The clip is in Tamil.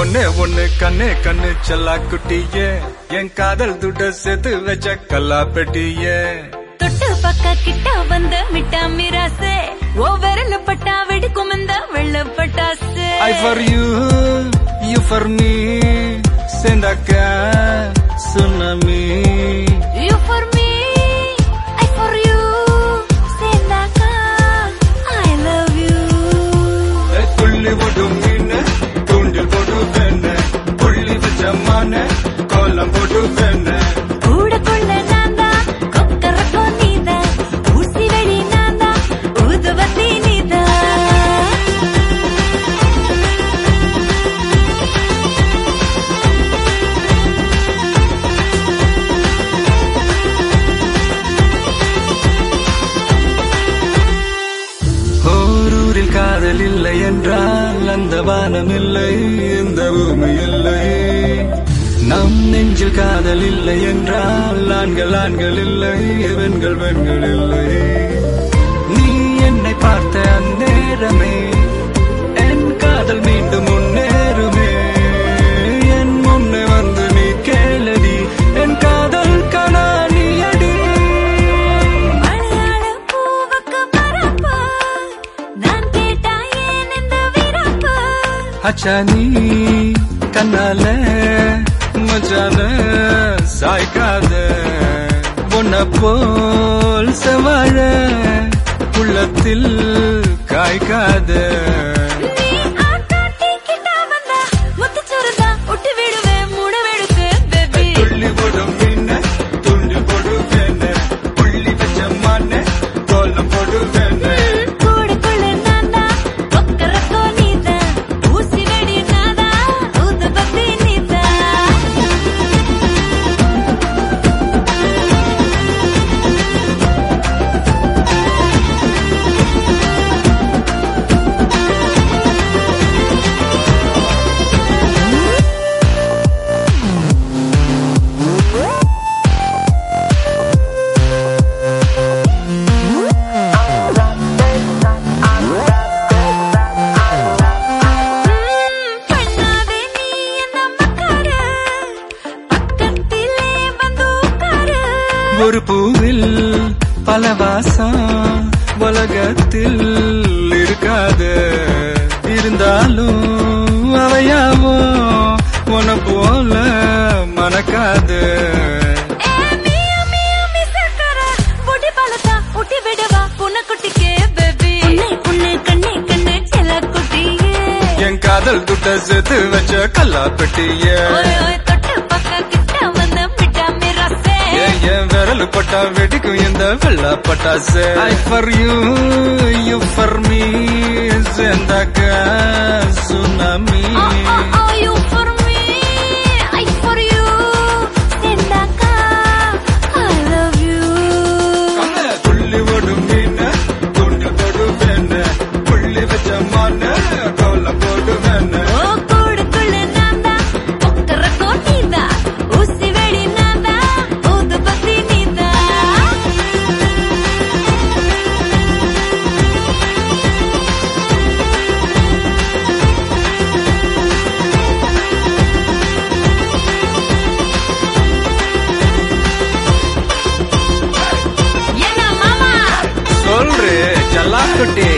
ஒண்ணே ஒண்ணு கண்ணே கண்ணு செல்லா குட்டியே என் காதல் துட்ட சேர்த்து வச்ச கல்லா பெட்டியே தொட்டு பக்க கிட்ட வந்த மிட்டா மிராசே ஓ விரல பட்டா வெடிக்கும் இந்த வெள்ள பட்டாசு I for you you for me சேர்ந்தாக்க tsunami you for me I for you சேர்ந்தாக்கா ஐ லவ் யூ துள்ளி போடும் மீன் தூண்டில் போட்டு வேண புள்ளி வச்ச மான கோலம் போட்டு வேண கூட கொள்ள நான்தா கொக்கரக்கோ நீதா ஊசி வெடி நான்தா ஊதுவத்தி நீதா ஓரூரில் காதல் இல்லை என்றால் அந்த வானம் இல்லை இந்த பூமி இல்லை நம் நெஞ்சில் காதல் இல்லை என்றால் ஆண்கள் ஆண்கள் இல்லை பெண்கள் பெண்கள் இல்லை நீ என்னை பார்த்த அந்நேரமே என் காதல் மீண்டும் முன்னேறுமே என் முன்னே வந்து நீ கேளடி என் காதல் கனா நீ அடி மலையாள பூவுக்கு பரப்பு நான் கேட்டா ஏன் இந்த விரப்பு அச்சா நீ கண்ணால மச்சான சாய்க்காத பொன்ன போல் செவாழ உள்ளத்தில் காய்க்காத நீ ஆட்டாட்டி கிட்ட வந்தா முத்துச்சுருதா விட்டு விடுவேன் மூட வெடுக்கு பேபி துள்ளி போடும் மீன துண்டி போடுவேன புள்ளி வச்ச மான கோலம் போடுவேன கூட கொள்ள நான்தா கொக்கரக்கோ நீதா ஊசி வெடி நாதா ஊதுபத்தி நீதா பண்ணாதே நீ என்ன மக்கார பக்கத்திலே வந்து உட்காரு ஒரு பூவில் பல வாசம் உலகத்தில் இருக்காது இருந்தாலும் அவையாவோ உன போல மணக்காது ஏ மியா மியா மிசக்கர பொடி பழத்தா ஊட்டி விடவா புனக்குட்டிக்கே பேபி உன்னை உன்னை கண்ணே கண்ணே செல்ல குட்டியே என் காதல் துட்ட சேர்த்து வச்ச கல்லா பெட்டிய ஓய் ஓய் தொட்டு பக்க கிட்ட வந்து மிட்டா மிரசே ஏன் என் விரல் பட்டா வெடிக்கும் இந்த வெள்ளா பட்டாசு I for you you for me சேர்ந்தாக்க tsunami Oh, oh, oh, you for me, I for you. Sendaka, I love you. கண்ண துள்ளி ஓடும் மீன துண்டு தொடுவேன புள்ளி வச்ச மான கோலம் போடுவேன ஓ கூடுக்குள்ள நான்தா, ஒக்கரக்கோ நீதா, ஊசி வெடி நான்தா, ஊதுபத்தி நீதா. என்ன மாமா சொல்றே ஜல்லாக்குட்டி